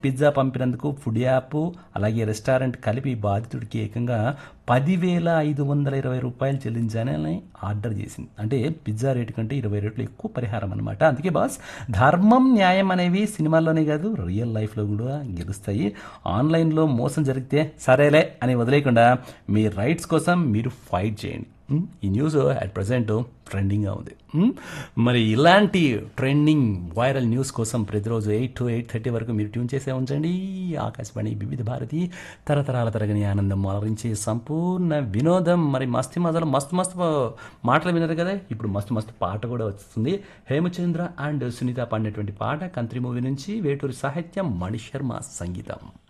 pizza పంపినందుకు food app అలాగే restaurant కలిపి బాధితుడికి ఏకంగా పదివేల ఐదు వందల ఇరవై రూపాయలు చెల్లించాలని ఆర్డర్ చేసింది అంటే పిజ్జా రేటు కంటే ఇరవై రేట్లు ఎక్కువ పరిహారం అనమాట అందుకే బాస్ ధర్మం న్యాయం అనేవి సినిమాల్లోనే కాదు రియల్ లైఫ్లో కూడా గెలుస్తాయి ఆన్లైన్లో మోసం జరిగితే సరేలే అని వదిలేయకుండా మీ రైట్స్ కోసం మీరు ఫైట్ చేయండి ఉమ్, ఈ న్యూస్ అట్ ప్రజెంట్ ట్రెండింగ్గా ఉంది ఉమ్, మరి ఇలాంటి ట్రెండింగ్ వైరల్ న్యూస్ కోసం ప్రతిరోజు ఎయిట్ టు ఎయిట్ థర్టీ వరకు మీరు ట్యూన్ చేసే ఉంచండి ఆకాశవాణి వివిధ భారతి తరతరాల తరగని ఆనందం అలరించే సంపూర్ణ వినోదం మరి మస్తు మజాలు మస్తు మస్తు మాటలు విన్నారు కదా ఇప్పుడు మస్తు మస్తు పాట కూడా వస్తుంది హేమచంద్ర అండ్ సునీత పాడినటువంటి పాట కంత్రి మూవీ నుంచి వేటూరి సాహిత్యం మణిశర్మ సంగీతం